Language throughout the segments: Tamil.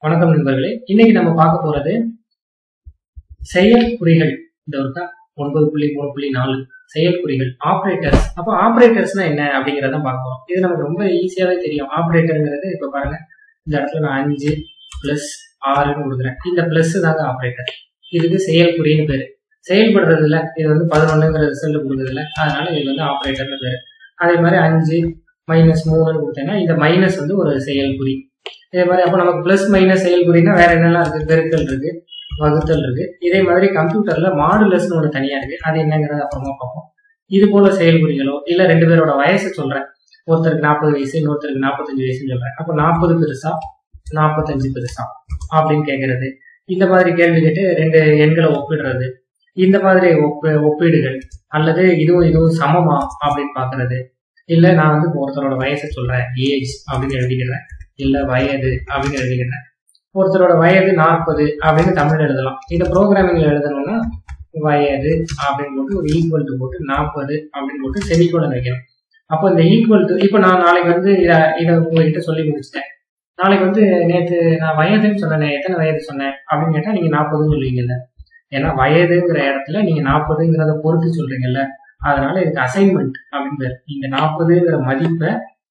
வணக்கம் நண்பர்களே இன்னைக்கு நம்ம பார்க்க போறது செயல் குறிகள் இந்த இருக்கா ஒன்பது புள்ளி மூணு புள்ளி நாலு செயல் குறிகள் ஆப்ரேட்டர்ஸ் அப்போ ஆப்ரேட்டர்ஸ்னா என்ன அப்படிங்கறத பார்க்கலாம் இது நமக்கு ரொம்ப ஈஸியாவே தெரியும் ஆப்ரேட்டருங்கிறது இப்ப பாருங்க இந்த இடத்துல நான் அஞ்சு பிளஸ் ஆறுன்னு கொடுக்குறேன் இந்த பிளஸ் தாங்க ஆப்ரேட்டர் இதுக்கு செயல் குறின்னு பேரு செயல்படுறதுல இது வந்து பதினொன்னுங்கிற ரிசல்ட் கொடுக்குறதுல அதனால இது வந்து ஆப்ரேட்டர்னு பேரு அதே மாதிரி அஞ்சு மைனஸ் மூணுன்னு கொடுத்தேன்னா இந்த மைனஸ் வந்து ஒரு செயல் குறி இதே மாதிரி அப்போ நமக்கு பிளஸ் மைனஸ் செயல்புரினா வேற என்னெல்லாம் இருக்கு பெருக்கல் இருக்கு வகுத்தல் இருக்கு இதே மாதிரி கம்ப்யூட்டர்ல மாடுலஸ்னு ஒன்று தனியா இருக்கு அது என்னங்கிறத அப்புறமா பார்ப்போம் இது போல செயல்புரிகளோ இல்ல ரெண்டு பேரோட வயசை சொல்றேன் ஒருத்தருக்கு நாற்பது வயசு இன்னொருத்தருக்கு நாற்பத்தஞ்சு வயசுன்னு சொல்றேன் அப்போ நாற்பது பெருசா நாற்பத்தஞ்சு பெருசா அப்படின்னு கேட்கறது இந்த மாதிரி கேள்வி கேட்டு ரெண்டு எண்களை ஒப்பிடுறது இந்த மாதிரி ஒப்பு ஒப்பீடுகள் அல்லது இதுவும் இதுவும் சமமா அப்படின்னு பாக்குறது இல்ல நான் வந்து ஒருத்தரோட வயசை சொல்றேன் ஏஜ் அப்படின்னு எழுதிக்கிறேன் இல்ல வயது அப்படின்னு எழுதிக்கிறேன் ஒருத்தரோட வயது நாற்பது அப்படின்னு தமிழ் எழுதலாம் இந்த ப்ரோக்ராமிங்ல எழுதணும்னா வயது அப்படின்னு போட்டு ஒரு ஈக்குவல் டு போட்டு நாற்பது அப்படின்னு போட்டு செமிகோலன் வைக்கணும் அப்போ இந்த ஈக்குவல் டு இப்போ நான் நாளைக்கு வந்து இதை இதை உங்ககிட்ட சொல்லி முடிச்சிட்டேன் நாளைக்கு வந்து நேற்று நான் வயதுன்னு சொன்னேன் எத்தனை வயது சொன்னேன் அப்படின்னு கேட்டா நீங்க நாற்பதுன்னு சொல்லுவீங்கல்ல ஏன்னா வயதுங்கிற இடத்துல நீங்க நாற்பதுங்கிறத பொறுத்து சொல்றீங்கல்ல அதனால இதுக்கு அசைன்மெண்ட் அப்படின்னு பேர் இந்த நாற்பதுங்கிற மதிப்பை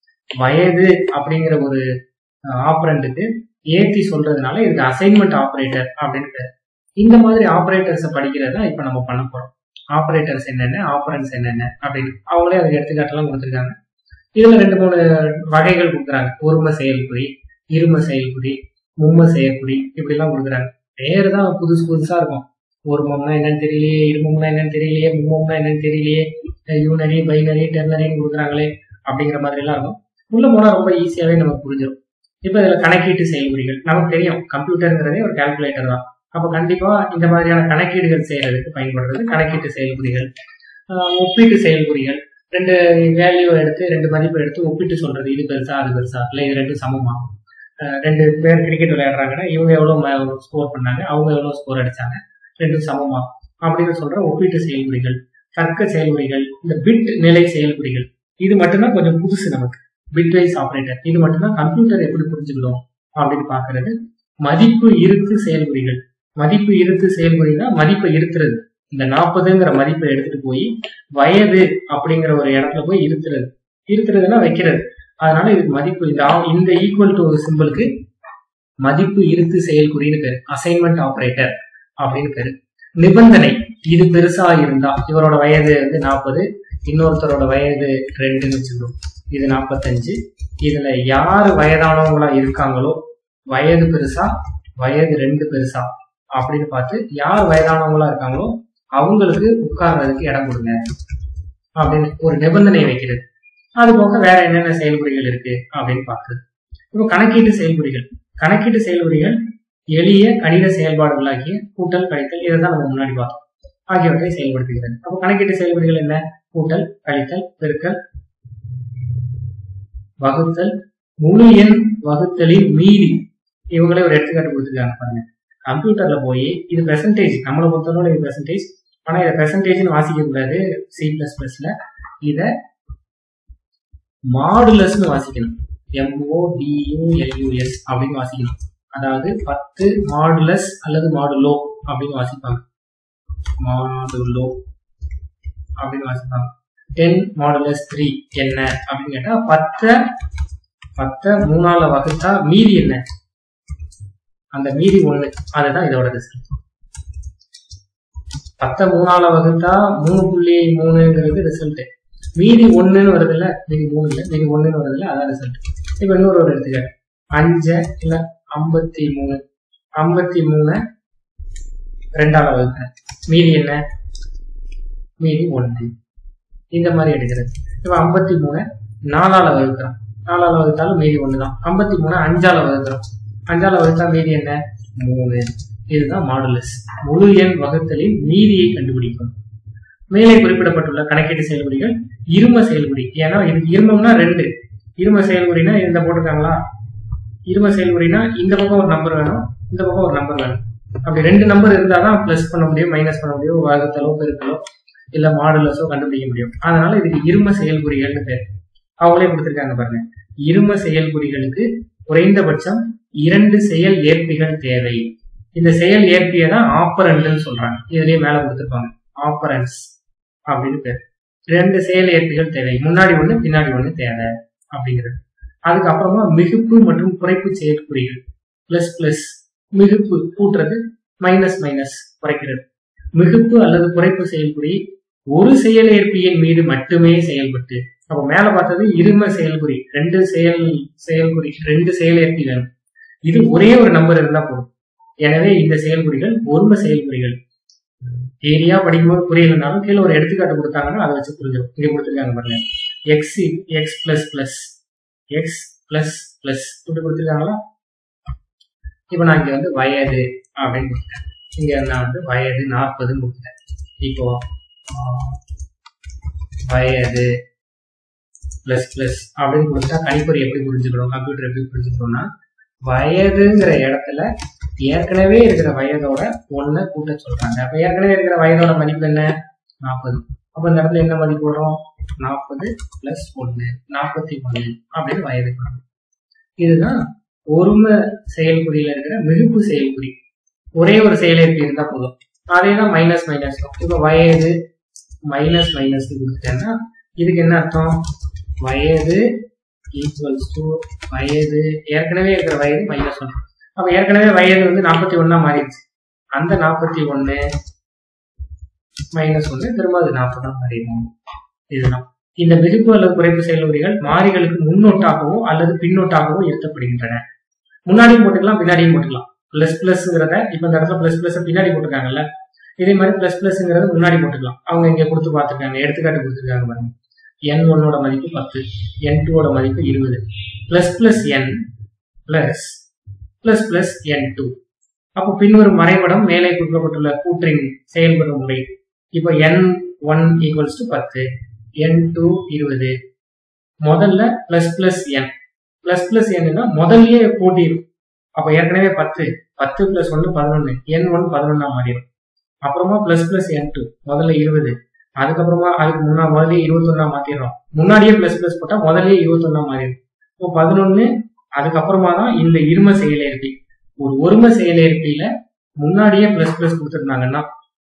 வயது அப்படிங்கிற ஒரு ஆப்ரண்ட்டுக்கு ஏத்தி சொல்றதுனால இதுக்கு அசைன்மெண்ட் ஆப்ரேட்டர் அப்படின்னு பேர் இந்த மாதிரி ஆப்ரேட்டர்ஸை படிக்கிறதா இப்ப நம்ம பண்ண போறோம் ஆப்ரேட்டர்ஸ் என்னென்ன ஆப்ரன்ஸ் என்னென்ன அப்படின்னு அவங்களே அதுக்கு எடுத்துக்காட்டெல்லாம் கொடுத்துருக்காங்க இதுல ரெண்டு மூணு வகைகள் கொடுக்குறாங்க ஒரும செயல்குறி இரும செயல்குறி மும்ம செயற்குறி இப்படி எல்லாம் கொடுக்குறாங்க பேர் தான் புதுசு புதுசா இருக்கும் ஒருமம்னா என்னன்னு தெரியலையே இருமம்னா என்னன்னு தெரியலையே மும்மம்னா என்னன்னு தெரியலையே யூனரி பைனரி டெர்னரின்னு கொடுக்குறாங்களே அப்படிங்கிற மாதிரி எல்லாம் இருக்கும் உள்ள போனா ரொம்ப ஈஸியாவே நமக்கு புரிஞ்சிடும் இப்ப இதுல கணக்கீட்டு செயல்முறைகள் நமக்கு தெரியும் கம்ப்யூட்டருங்கிறதே ஒரு கால்குலேட்டர் தான் அப்ப கண்டிப்பா இந்த மாதிரியான கணக்கீடுகள் செய்யறதுக்கு பயன்படுறது கணக்கீட்டு செயல்முறைகள் ஒப்பீட்டு செயல்முறைகள் ரெண்டு வேல்யூ எடுத்து ரெண்டு மதிப்பு எடுத்து ஒப்பிட்டு சொல்றது இது பெருசா அது பெருசா இல்ல இது ரெண்டும் சமமா ரெண்டு பேர் கிரிக்கெட் விளையாடுறாங்கன்னா இவங்க எவ்வளவு ஸ்கோர் பண்ணாங்க அவங்க எவ்வளவு ஸ்கோர் அடிச்சாங்க ரெண்டும் சமமா அப்படின்னு சொல்ற ஒப்பீட்டு செயல்முறைகள் தர்க்க செயல்முறைகள் இந்த பிட் நிலை செயல்முறைகள் இது மட்டும்தான் கொஞ்சம் புதுசு நமக்கு பிட்வைஸ் ஆப்ரேட்டர் இது மட்டும்தான் கம்ப்யூட்டர் எப்படி புரிஞ்சுக்கணும் அப்படின்னு பாக்குறது மதிப்பு இருத்து செயல்முறைகள் மதிப்பு இருத்து செயல்முறைனா மதிப்பை இருத்துறது இந்த நாற்பதுங்கிற மதிப்பை எடுத்துட்டு போய் வயது அப்படிங்கிற ஒரு இடத்துல போய் இருத்துறது இருத்துறதுன்னா வைக்கிறது அதனால இதுக்கு மதிப்பு இந்த இந்த ஈக்குவல் டு சிம்பிளுக்கு மதிப்பு இருத்து செயல்குறின்னு பேரு அசைன்மெண்ட் ஆப்ரேட்டர் அப்படின்னு பேரு நிபந்தனை இது பெருசா இருந்தா இவரோட வயது வந்து நாற்பது இன்னொருத்தரோட வயது ரெண்டுன்னு வச்சுக்கணும் இது நாற்பத்தஞ்சு இதுல யாரு வயதானவங்களா இருக்காங்களோ வயது பெருசா வயது ரெண்டு பெருசா அப்படின்னு பார்த்து யார் வயதானவங்களா இருக்காங்களோ அவங்களுக்கு உட்கார்றதுக்கு இடம் கொடுங்க அப்படின்னு ஒரு நிபந்தனை வைக்கிறது அது போக வேற என்னென்ன செயல்முறைகள் இருக்கு அப்படின்னு பார்க்குறது இப்போ கணக்கீட்டு செயல்முறைகள் கணக்கீட்டு செயல்முறைகள் எளிய கணித செயல்பாடுகளாகிய கூட்டல் கழித்தல் இதை தான் நம்ம முன்னாடி பார்த்தோம் ஆகியவற்றை செயல்படுத்துகிறது அப்போ கணக்கீட்டு செயல்முறைகள் என்ன கூட்டல் கழித்தல் பெருக்கல் வகுத்தல் முழு எண் வகுத்தலின் மீறி இவங்களே ஒரு எடுத்துக்காட்டு கொடுத்துருக்காங்க பாருங்க கம்ப்யூட்டர்ல போய் இது பெர்சன்டேஜ் நம்மளை பொறுத்தவரை இது பெர்சன்டேஜ் ஆனா இதை பெர்சன்டேஜ்னு வாசிக்க கூடாது சி பிளஸ் பிளஸ்ல இத மாடுலஸ்னு வாசிக்கணும் எம்ஓ டியூஎல்யூஎஸ் அப்படின்னு வாசிக்கணும் அதாவது பத்து மாடுலஸ் அல்லது மாடுலோ அப்படின்னு வாசிப்பாங்க மாடுலோ அப்படின்னு வாசிப்பாங்க டென் மாடுலஸ் த்ரீ என்ன அப்படின்னு கேட்டா பத்த பத்த மூணால வகுத்தா மீதி என்ன அந்த மீதி ஒண்ணு அதுதான் இதோட ரிசல்ட் பத்த மூணால வகுத்தா மூணு புள்ளி மூணுங்கிறது ரிசல்ட் மீதி ஒண்ணுன்னு வருது இல்ல மீதி மூணு இல்ல மீதி ஒண்ணுன்னு வருது இல்ல அதான் ரிசல்ட் இப்ப இன்னொரு ஒரு எடுத்துக்காட்டு அஞ்சு இல்ல ஐம்பத்தி மூணு ஐம்பத்தி மூணு ரெண்டால வகுக்கிறேன் மீதி என்ன மீதி ஒண்ணு இந்த மாதிரி எடுக்கிறது இப்ப ஐம்பத்தி மூணு நாலால வகுக்கிறோம் நாலால வகுத்தாலும் மீதி ஒண்ணுதான் ஐம்பத்தி மூணு அஞ்சால வகுக்கிறோம் அஞ்சால வகுத்தா மீதி என்ன மூணு இதுதான் மாடுலஸ் முழு எண் வகுத்தலின் மீதியை கண்டுபிடிக்கும் மேலே குறிப்பிடப்பட்டுள்ள கணக்கீட்டு செயல்முறைகள் இரும செயல்முறை ஏன்னா இதுக்கு இருமம்னா ரெண்டு இரும செயல்முறைனா இந்த போட்டிருக்காங்களா இரும செயல்முறைனா இந்த பக்கம் ஒரு நம்பர் வேணும் இந்த பக்கம் ஒரு நம்பர் வேணும் அப்படி ரெண்டு நம்பர் இருந்தாதான் பிளஸ் பண்ண முடியும் மைனஸ் பண்ண முடியும் வகுத்தலோ பெருக்கலோ இல்ல மாடுலஸோ கண்டுபிடிக்க முடியும் அதனால இதுக்கு இரும செயல்குறிகள்னு பேர் அவங்களே கொடுத்துருக்காங்க பாருங்க இரும செயல்குறிகளுக்கு குறைந்தபட்சம் இரண்டு செயல் ஏற்பிகள் தேவை இந்த செயல் ஏற்பியை தான் ஆப்பரண்ட்னு சொல்றாங்க இதுலயே மேல கொடுத்துருப்பாங்க ஆப்பரன்ஸ் அப்படின்னு பேர் ரெண்டு செயல் ஏற்பிகள் தேவை முன்னாடி ஒண்ணு பின்னாடி ஒண்ணு தேவை அப்படிங்கிறது அதுக்கப்புறமா மிகுப்பு மற்றும் குறைப்பு செயற்குறிகள் பிளஸ் பிளஸ் மிகுப்பு கூட்டுறது மைனஸ் மைனஸ் குறைக்கிறது மிகுப்பு அல்லது குறைப்பு செயல்குறி ஒரு செயல் ஏற்பியின் மீது மட்டுமே செயல்பட்டு அப்ப மேல பார்த்தது இரும செயல்குறி ரெண்டு செயல் செயல்குறி ரெண்டு செயல் ஏற்பி வேணும் இது ஒரே ஒரு நம்பர் இருந்தா போதும் எனவே இந்த செயல்குறிகள் ஒரும செயல்குறிகள் ஏரியா படிக்கும்போது புரியலனாலும் கீழே ஒரு எடுத்துக்காட்டு கொடுத்தாங்கன்னா அதை வச்சு புரிஞ்சிடும் இங்க கொடுத்துருக்காங்க பாருங்க x x plus plus x plus plus இப்படி கொடுத்துருக்காங்களா இப்போ நான் இங்க வந்து வயது அப்படின்னு கொடுத்துட்டேன் இங்க நான் வந்து வயது நாற்பதுன்னு கொடுத்துட்டேன் இப்போ ஆஹ், வயது பிளஸ் பிளஸ் அப்படின்னு கொடுத்தா கணிப்பொறி எப்படி புரிஞ்சுக்கணும் கம்ப்யூட்டர் எப்படி புரிஞ்சுக்கணும்னா வயதுங்கிற இடத்துல ஏற்கனவே இருக்கிற வயதோட ஒண்ணை கூட்ட சொல்றாங்க அப்ப ஏற்கனவே இருக்கிற வயதோட மதிப்பு என்ன நாற்பது அப்ப இந்த இடத்துல என்ன மதிப்பு வரும் நாற்பது பிளஸ் ஒண்ணு நாற்பத்தி ஒண்ணு அப்படின்னு வயது வரும் இதுதான் ஒருமை செயல்குறியில இருக்கிற மிகுப்பு செயல்குறி ஒரே ஒரு செயலேற்பி இருந்தா போதும் அதே தான் மைனஸ் மைனஸ் இப்ப வயது மைனஸ் மைனஸ் கொடுத்துட்டேன்னா இதுக்கு என்ன அர்த்தம் வயது ஈக்குவல்ஸ் டு வயது ஏற்கனவே இருக்கிற வயது மைனஸ் ஒன் அப்ப ஏற்கனவே வயது வந்து நாற்பத்தி ஒன்னா மாறிடுச்சு அந்த நாற்பத்தி ஒன்னு மைனஸ் ஒன்னு திரும்ப அது நாற்பதா மாறிடும் இதுதான் இந்த மிகுப்பு அல்லது குறைப்பு செயல்முறைகள் மாறிகளுக்கு முன்னோட்டாகவோ அல்லது பின்னோட்டாகவோ இருத்தப்படுகின்றன முன்னாடியும் போட்டுக்கலாம் பின்னாடியும் போட்டுக்கலாம் பிளஸ் பிளஸ்ங்கிறத இப்ப இந்த இடத்துல பிளஸ் பிளஸ் பின்னாடி போட்டிருக்காங்கல்ல இதே மாதிரி பிளஸ் பிளஸ்ங்கிறத முன்னாடி போட்டுக்கலாம் அவங்க இங்க கொடுத்து பார்த்துருக்காங்க எடுத்துக்காட்டு கொடுத்துருக்காங்க பாருங்க என் ஒன்னோட மதிப்பு பத்து என் டூவோட மதிப்பு இருபது plus plus n plus plus plus n two அப்போ பின்வரும் வரைபடம் மேலே கொடுக்கப்பட்டுள்ள கூற்றின் செயல்படும் முறை இப்போ என் ஒன் ஈக்குவல்ஸ் டு பத்து என் டூ இருபது முதல்ல plus plus n plus plus என்னன்னா முதல்லயே கூட்டிடும் அப்ப ஏற்கனவே பத்து பத்து பிளஸ் ஒன்னு பதினொன்னு என் ஒன் பதினொன்னா மாறிடும் அப்புறமா பிளஸ் பிளஸ் என் டூ முதல்ல இருபது அதுக்கப்புறமா அதுக்கு முன்னா முதல்ல இருபத்தொன்னா மாத்திடுறோம் முன்னாடியே பிளஸ் பிளஸ் போட்டா முதல்லயே இருபத்தொன்னா மாறிடும் இப்போ பதினொன்னு அதுக்கப்புறமா தான் இந்த இரும செயலேற்பி ஒரு ஒரும செயலேற்பியில முன்னாடியே பிளஸ் பிளஸ் கொடுத்துருந்தாங்கன்னா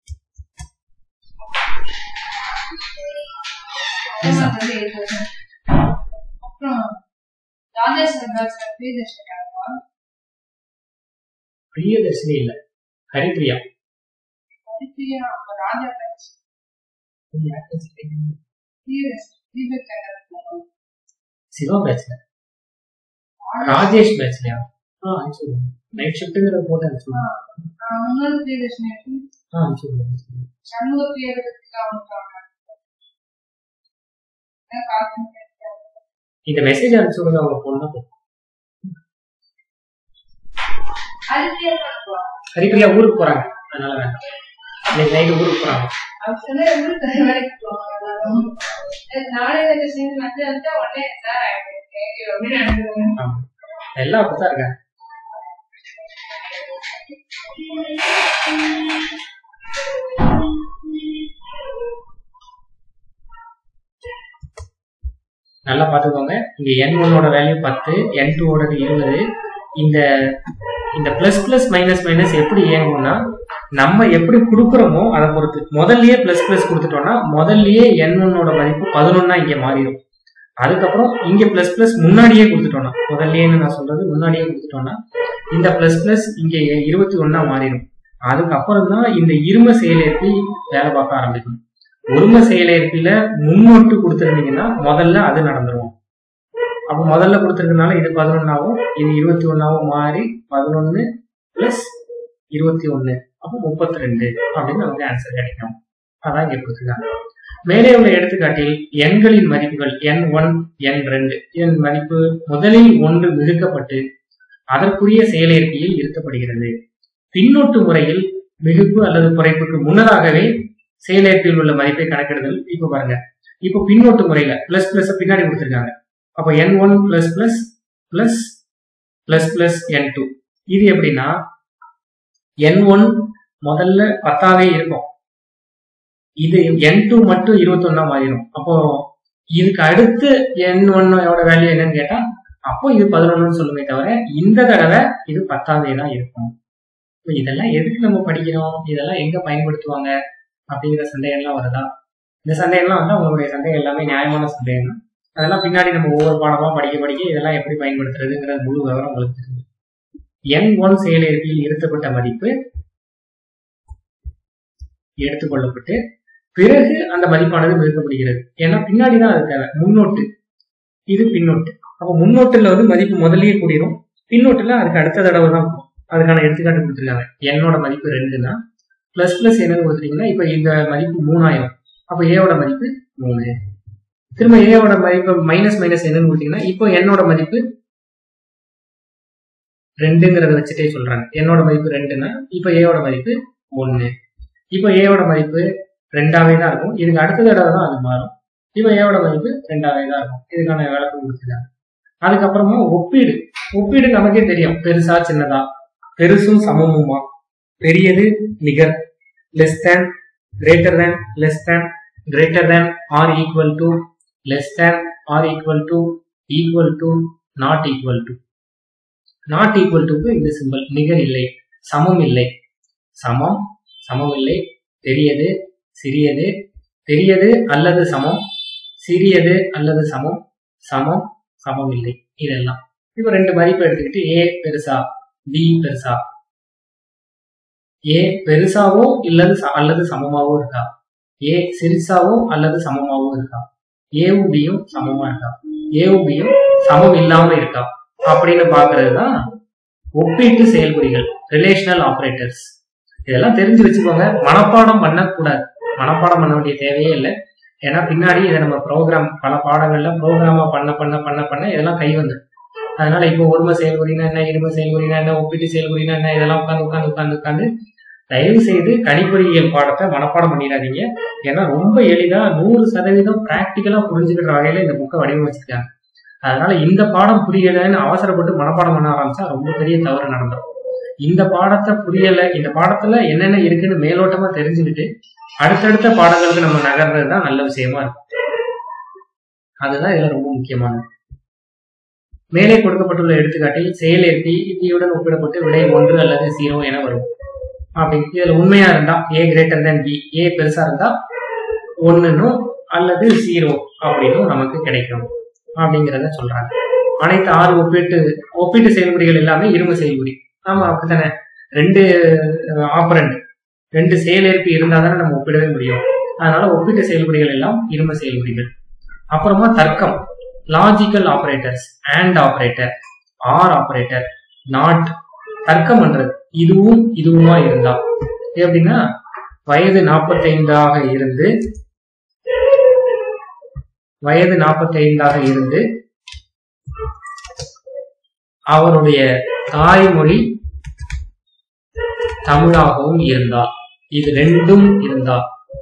அப்புறம் ராஜேஸ்வர் பேட்ச்ல பிரியதர்ஷினி ஆடுவா பிரியதர்ஷினி இல்ல ஹரிப்ரியா பிரியா அப்ப ராஜா பேட்ச் பிரியதர்ஷினி தீபக் சங்கர் சிவா பேட்ச்ல ராஜேஷ் பேட்ச்லயா ஆ அனுப்பிச்சு நைட் ஷிஃப்ட்டுங்கிற போட்டு அனுப்பிச்சு முன்னாள் பிரியதர்ஷினி ஆ அனுப்பிச்சு சண்முக பிரியதர்ஷிக்கு அவங்க கால் இந்த மெசேஜ் அனுப்பிச்சு விடுங்க அவங்க பொண்ணு அதுலயே பார்ப்பா ஹரிப்ரியா ஊருக்கு போறாங்க அதனால வேண்டாம் இன்னைக்கு நைட்டு ஊருக்கு போறாங்க அவங்க சொன்ன ஊருக்கு வேலைக்கு போவாங்க நாளை எனக்கு சேர்ந்து வந்து வந்து உடனே சார் அப்படின்னு நினைக்கிறேன் ஆமா. எல்லாம் அப்படித்தான் இருக்காங்க நல்லா பார்த்துக்கோங்க இங்க என் ஒன்னோட வேல்யூ பத்து என் டூவோடது இருபது இந்த இந்த பிளஸ் பிளஸ் மைனஸ் மைனஸ் எப்படி இயங்கும்னா நம்ம எப்படி கொடுக்குறோமோ அதை பொறுத்து முதல்லயே பிளஸ் பிளஸ் கொடுத்துட்டோம்னா முதல்லயே என் ஒன்னோட மதிப்பு பதினொன்னா இங்க மாறிடும் அதுக்கப்புறம் இங்க பிளஸ் பிளஸ் முன்னாடியே கொடுத்துட்டோம்னா முதல்லயேன்னு நான் சொல்றது முன்னாடியே கொடுத்துட்டோம்னா இந்த பிளஸ் பிளஸ் இங்க இருபத்தி ஒன்னா மாறிடும் அதுக்கப்புறம் தான் இந்த இரும செயலேற்பி வேலை பார்க்க ஆரம்பிக்கும் ஒரும செயலேற்பில முன்னோட்டு கொடுத்துருந்தீங்கன்னா முதல்ல அது நடந்துரும் அப்ப முதல்ல கொடுத்துருக்கனால இது பதினொன்னாவும் இது இருபத்தி ஒன்னாவும் மாறி பதினொன்னு பிளஸ் இருபத்தி ஒன்னு அப்போ முப்பத்தி ரெண்டு அப்படின்னு நமக்கு ஆன்சர் கிடைக்கும் அதான் இங்க கொடுத்துருக்காங்க மேலே உள்ள எடுத்துக்காட்டில் எண்களின் மதிப்புகள் என் ஒன் என் ரெண்டு இதன் மதிப்பு முதலில் ஒன்று மிகுக்கப்பட்டு அதற்குரிய செயலேற்பியில் இருத்தப்படுகிறது பின்னொட்டு முறையில் மிகுப்பு அல்லது குறைப்புக்கு முன்னதாகவே செயலேற்பில் உள்ள மதிப்பை கணக்கிடுதல் இப்ப பாருங்க இப்போ பின்னோட்டு முறையில பிளஸ் பிளஸ் பின்னாடி கொடுத்துருக்காங்க அப்போ n one plus plus plus plus plus n two இது எப்படின்னா என் ஒன் முதல்ல பத்தாவே இருக்கும் இது என் டூ மட்டும் இருபத்தொன்னா மாறிடும் அப்போ இதுக்கு அடுத்து என் ஒன்னோட வேல்யூ என்னன்னு கேட்டா அப்போ இது பதினொன்றுன்னு சொல்லுமே தவிர இந்த தடவை இது பத்தாவே தான் இருக்கும் இப்ப இதெல்லாம் எதுக்கு நம்ம படிக்கிறோம் இதெல்லாம் எங்க பயன்படுத்துவாங்க அப்படிங்கிற சந்தேகம்லாம் வருதா இந்த சந்தேகம்லாம் வந்து உங்களுடைய சந்தேகம் எல்லாமே நியாயமான சந்தேகம் தான் அதெல்லாம் பின்னாடி நம்ம ஒவ்வொரு பாடமா படிக்க படிக்க இதெல்லாம் எப்படி பயன்படுத்துறதுங்கிற முழு விவரம் உங்களுக்கு தெரியும் என் ஒன் செயலேற்பியில் இருத்தப்பட்ட மதிப்பு எடுத்துக்கொள்ளப்பட்டு பிறகு அந்த மதிப்பானது நிறுத்தப்படுகிறது ஏன்னா பின்னாடி தான் அது தேவை முன்னோட்டு இது பின்னோட்டு அப்போ முன்னோட்டுல வந்து மதிப்பு முதல்லயே கூடிரும் பின்னோட்டுல அதுக்கு அடுத்த தடவை தான் போகும். அதுக்கான எடுத்துக்காட்டு கொடுத்துருக்காங்க என்னோட மதிப்பு ரெண்டுனா பிளஸ் பிளஸ் என்னன்னு கொடுத்துட்டீங்கன்னா இப்போ இந்த மதிப்பு மூணாயிரம் அப்போ ஏவோட மதிப்பு மூணு திரும்ப ஏவோட மதிப்பு மைனஸ் மைனஸ் என்னன்னு கொடுத்தீங்கன்னா இப்போ என்னோட மதிப்பு ரெண்டுங்கிறத வச்சுட்டே சொல்றாங்க என்னோட மதிப்பு ரெண்டுன்னா இப்போ ஏவோட மதிப்பு ஒன்னு இப்போ ஏவோட மதிப்பு ரெண்டாவே தான் இருக்கும் இதுக்கு அடுத்த தடவை தான் அது மாறும் இப்போ ஏவோட மதிப்பு ரெண்டாவே தான் இருக்கும் இதுக்கான விளக்கம் கொடுத்துருக்காங்க அதுக்கப்புறமா ஒப்பீடு ஒப்பீடு நமக்கே தெரியும் பெருசா சின்னதா பெருசும் சமமுமா பெரியது நிகர் less than greater than less than greater than or equal to less than or equal to equal to not equal to not equal டுக்கு இந்த சிம்பல் நிகர் இல்லை சமம் இல்லை சமம் சமம் இல்லை பெரியது சிறியது பெரியது அல்லது சமம் சிறியது அல்லது சமம் சமம் சமம் இல்லை இதெல்லாம் இப்போ ரெண்டு மதிப்பு எடுத்துக்கிட்டு ஏ பெருசா பி பெருசா ஏ பெருசாவோ இல்லது ச- அல்லது சமமாவோ இருக்கா ஏ சிறுசாவோ அல்லது சமமாவோ இருக்கா ஏவும் பியும் சமமா இருக்கா ஏவும் பியும் சமம் இல்லாம இருக்கா அப்படின்னு பாக்குறது தான் ஒப்பீட்டு செயல்முறைகள் ரிலேஷனல் ஆபரேட்டர்ஸ் இதெல்லாம் தெரிஞ்சு வச்சுக்கோங்க மனப்பாடம் பண்ணக்கூடாது மனப்பாடம் பண்ண வேண்டிய தேவையே இல்லை ஏன்னா பின்னாடி இதை நம்ம ப்ரோக்ராம் பல பாடங்கள்ல ப்ரோக்ராமா பண்ண பண்ண பண்ண பண்ண இதெல்லாம் கை வந்து அதனால இப்போ ஒருமை செயல்முறைனா என்ன இருமை செயல்முறைனா என்ன ஒப்பீட்டு செயல்முறைனா என்ன இதெல்லாம் உட்காந்து உட்காந்து உட்காந்து உட்காந்து தயவு செய்து கணிப்பொறியியல் பாடத்தை மனப்பாடம் பண்ணிடாதீங்க ஏன்னா ரொம்ப எளிதா நூறு சதவீதம் பிராக்டிக்கலா புரிஞ்சுக்கிற வகையில இந்த புக்கை வடிவமைச்சிருக்காங்க அதனால இந்த பாடம் புரியலைன்னு அவசரப்பட்டு மனப்பாடம் பண்ண ஆரம்பிச்சா ரொம்ப பெரிய தவறு நடந்துடும் இந்த பாடத்தை புரியல இந்த பாடத்துல என்னென்ன இருக்குன்னு மேலோட்டமா தெரிஞ்சுக்கிட்டு அடுத்தடுத்த பாடங்களுக்கு நம்ம நகர்றது தான் நல்ல விஷயமா இருக்கும் அதுதான் இதுல ரொம்ப முக்கியமானது மேலே கொடுக்கப்பட்டுள்ள எடுத்துக்காட்டில் செயலேற்பி பியுடன் ஒப்பிடப்பட்டு விடை ஒன்று அல்லது ஜீரோ என வரும் அப்படி இதுல உண்மையா இருந்தா A greater than B A பெருசா இருந்தா ஒன்னுன்னும் அல்லது ஜீரோ அப்படின்னும் நமக்கு கிடைக்கும் அப்படிங்கிறத சொல்றாங்க அனைத்து ஆறு ஒப்பீட்டு ஒப்பீட்டு செயல்முறைகள் எல்லாமே இரும செயல்முறை ஆமா அப்படித்தானே ரெண்டு ஆப்பரண்ட் ரெண்டு செயலேற்பி இருந்தா தானே நம்ம ஒப்பிடவே முடியும் அதனால ஒப்பீட்டு செயல்முறைகள் எல்லாம் இரும செயல்முறைகள் அப்புறமா தர்க்கம் logical operators and operator or operator not தர்க்கம் பண்றது இதுவும் இதுவுமா இருந்தா எப்படின்னா வயது நாற்பத்தைந்தாக இருந்து வயது நாற்பத்தைந்தாக இருந்து அவருடைய தாய்மொழி தமிழாகவும் இருந்தால் இது ரெண்டும் இருந்தால்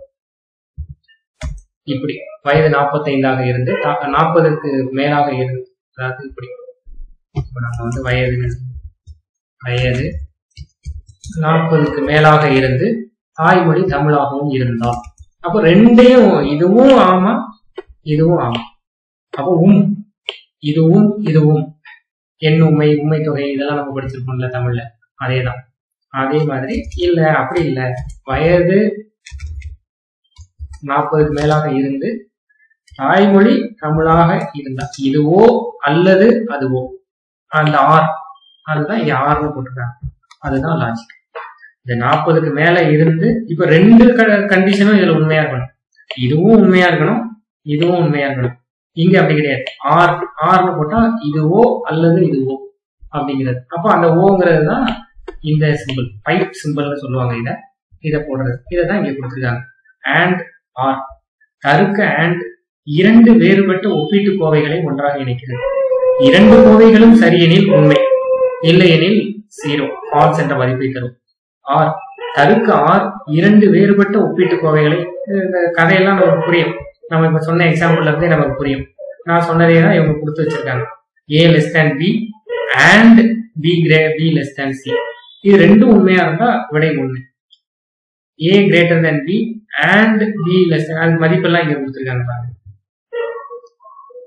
இப்படி வயது நாற்பத்தைந்தாக இருந்து தா- நாற்பதுக்கு மேலாக இருந்து அதாவது இப்படி இப்ப நம்ம வந்து வயது வயது நாற்பதுக்கு மேலாக இருந்து தாய்மொழி தமிழாகவும் இருந்தால் அப்போ ரெண்டையும் இதுவும் ஆமா இதுவும் ஆமா அப்போ உம் இதுவும் இதுவும் எண் உண்மை உண்மை தொகை இதெல்லாம் நம்ம படிச்சிருப்போம்ல தமிழ்ல அதேதான் அதே மாதிரி இல்ல அப்படி இல்ல வயது நாற்பதுக்கு மேலாக இருந்து தாய்மொழி தமிழாக இருந்தா இதுவோ அல்லது அதுவோ அந்த ஆர் அதுதான் இங்க ஆர்னு போட்டிருக்காங்க அதுதான் லாஜிக் இந்த நாற்பதுக்கு மேல இருந்து இப்ப ரெண்டு கண்டிஷனும் இதுல உண்மையா இருக்கணும் இதுவும் உண்மையா இருக்கணும் இதுவும் உண்மையா இருக்கணும் இங்க அப்படி கிடையாது ஆர் ஆர்னு போட்டா இதுவோ அல்லது இதுவோ அப்படிங்கிறது அப்போ அந்த ஓங்கிறது தான் இந்த சிம்பிள் பைப் சிம்பிள்னு சொல்லுவாங்க இத இத போடுறது இதை தான் இங்க கொடுத்துருக்காங்க அண்ட் ஆர் தருக்க அண்ட் இரண்டு வேறுபட்ட ஒப்பீட்டு கோவைகளை ஒன்றாக இணைக்கிறது இரண்டு கோவைகளும் சரியெனில் உண்மை இல்லையெனில் ஜீரோ ஃபால்ஸ் என்ற மதிப்பை தரும் ஆர் தருக்கு ஆர் இரண்டு வேறுபட்ட ஒப்பீட்டு கோவைகளை இந்த கதையெல்லாம் நமக்கு புரியும் நம்ம இப்ப சொன்ன எக்ஸாம்பிள்ல இருந்தே நமக்கு புரியும் நான் சொன்னதே தான் இவங்க கொடுத்து வச்சிருக்காங்க A less than B and B greater B less than C இது ரெண்டும் உண்மையா இருந்தா விடை ஒண்ணு A greater than B and B less அது மதிப்பெல்லாம் இங்க கொடுத்துருக்காங்க பாருங்க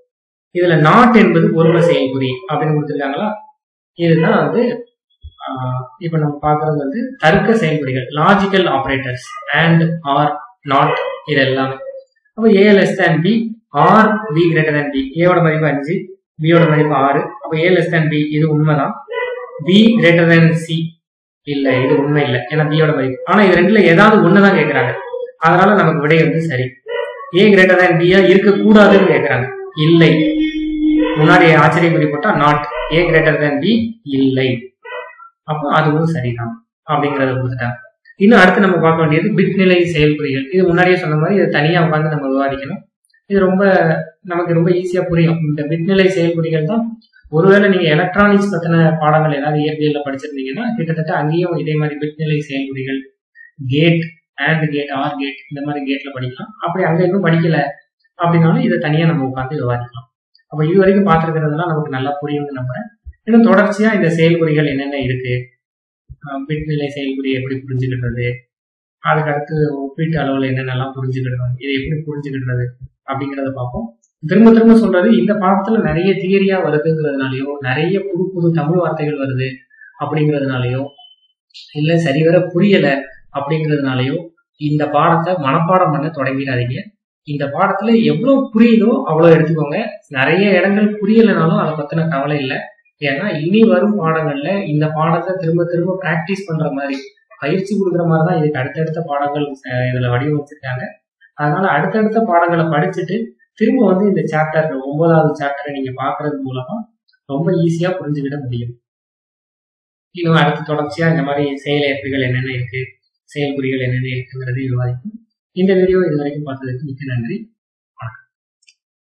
இதுல நாட் என்பது ஒருமை செயல்குறி அப்படின்னு கொடுத்துருக்காங்களா இதுதான் வந்து ஆஹ், இப்ப நம்ம பார்க்கறது வந்து தர்க்க செயல்குறிகள் logical operators and or not இது எல்லாமே அப்போ A less than B or B greater than B ஏவோட மதிப்பு அஞ்சு பியோட மதிப்பு ஆறு அப்போ ஏ லெஸ் தேன் பி இது உண்மைதான் பி கிரேட்டர் தேன் சி இல்ல இது உண்மை இல்லை ஏன்னா பியோட மதிப்பு ஆனா இது ரெண்டுல ஏதாவது ஒண்ணுதான் கேக்குறாங்க அதனால நமக்கு விடை வந்து சரி ஏ கிரேட்டர் தேன் பியா இருக்கக்கூடாதுன்னு கேக்குறாங்க இல்லை முன்னாடி ஆச்சரிய குறி போட்டா not A greater than B இல்லை அப்போ அதுவும் சரிதான் அப்படிங்கறத கொடுத்துட்டாங்க இன்னும் அடுத்து நம்ம பார்க்க வேண்டியது பிட்நிலை செயல்புரிகள் இது முன்னாடியே சொன்ன மாதிரி இது தனியா உட்காந்து நம்ம விவாதிக்கணும் இது ரொம்ப நமக்கு ரொம்ப ஈஸியா புரியும் இந்த பிட்நிலை செயல்புரிகள் தான் ஒருவேளை நீங்க எலக்ட்ரானிக்ஸ் பத்தின பாடங்கள் ஏதாவது இயற்பியல்ல படிச்சிருந்தீங்கன்னா கிட்டத்தட்ட அங்கேயும் இதே மாதிரி பிட்நிலை செயல்புரிகள் gate and gate or gate இந்த மாதிரி கேட்ல படிக்கலாம் அப்படி அங்க இன்னும் படிக்கல அப்படின்னாலும் இதை தனியா நம்ம உட்காந்து விவாதிக்கலாம் அப்ப இது வரைக்கும் பார்த்துருக்கிறதுலாம் நமக்கு நல்லா புரியும்னு நம்புறேன் இன்னும் தொடர்ச்சியா இந்த செயல்குறிகள் என்னென்ன இருக்கு அஹ் பிட்நிலை செயல்குறி எப்படி புரிஞ்சுக்கிடுறது அதுக்கு அடுத்து ஒப்பீட்டு அளவுல என்னென்னலாம் புரிஞ்சுக்கிடுறது இதை எப்படி புரிஞ்சுக்கிடுறது அப்படிங்கறத பார்ப்போம் திரும்ப திரும்ப சொல்றது இந்த பாடத்துல நிறைய தியரியா வருதுங்கிறதுனாலயோ நிறைய புது புது தமிழ் வார்த்தைகள் வருது அப்படிங்கிறதுனாலயோ இல்ல சரிவர புரியல அப்படிங்கிறதுனாலயோ இந்த பாடத்தை மனப்பாடம் பண்ண தொடங்கிடாதீங்க இந்த பாடத்துல எவ்வளவு புரியுதோ அவ்வளவு எடுத்துக்கோங்க நிறைய இடங்கள் புரியலைனாலும் அதை பத்தின கவலை இல்லை ஏன்னா இனி வரும் பாடங்கள்ல இந்த பாடத்தை திரும்ப திரும்ப பிராக்டிஸ் பண்ற மாதிரி பயிற்சி கொடுக்குற மாதிரி தான் இதுக்கு அடுத்தடுத்த பாடங்கள் அஹ், இதுல வடிவமைச்சிருக்காங்க அதனால அடுத்தடுத்த பாடங்களை படிச்சுட்டு திரும்ப வந்து இந்த சாப்டர் ஒன்பதாவது சாப்டரை நீங்க பாக்குறது மூலமா ரொம்ப ஈஸியா புரிஞ்சுக்கிட முடியும் இன்னும் அடுத்து தொடர்ச்சியா இந்த மாதிரி செயலேற்புகள் என்னென்ன இருக்கு செயல்குறிகள் என்னென்ன இருக்குங்கிறது விவாதிக்கும் இந்த வீடியோ இது வரைக்கும் பார்த்ததுக்கு மிக்க நன்றி